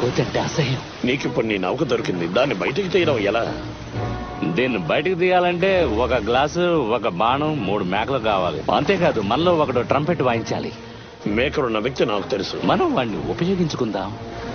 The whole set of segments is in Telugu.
కోతంటే అసహ్యం నీకు ఇప్పుడు నీ నౌక దొరికింది దాన్ని బయటికి తీయడం ఎలా దీన్ని బయటికి తీయాలంటే ఒక గ్లాసు ఒక బాణం మూడు మేకలు కావాలి అంతేకాదు మనలో ఒకడు ట్రంపెట్ వాయించాలి మేకరున్న వ్యక్తి నాకు తెలుసు మనం వాడిని ఉపయోగించుకుందాం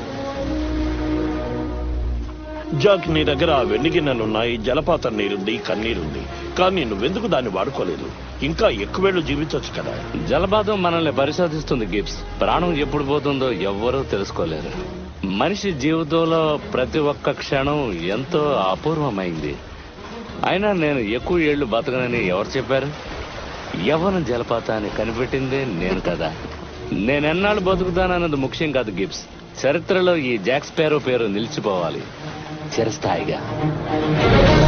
జాక్ నీ దగ్గర ఆ వెండి గిన్నెలున్నాయి జలపాతం నీరుంది కన్నీరుంది కానీ నువ్వెందుకు దాన్ని వాడుకోలేదు ఇంకా ఎక్కువేళ్లు జీవించవచ్చు కదా జలపాతం మనల్ని పరిశోధిస్తుంది గిబ్స్ ప్రాణం ఎప్పుడు పోతుందో ఎవ్వరూ తెలుసుకోలేరు మనిషి జీవితంలో ప్రతి ఒక్క క్షణం ఎంతో అపూర్వమైంది అయినా నేను ఎక్కువ ఏళ్లు బతకనని ఎవరు చెప్పారు యవ్వన జలపాతాన్ని కనిపెట్టిందే నేను కదా నేనెన్నాళ్ళు బతుకుతానన్నది ముఖ్యం కాదు గిబ్స్ చరిత్రలో ఈ జాక్ స్పారో పేరు నిలిచిపోవాలి చిరస్థాయిగా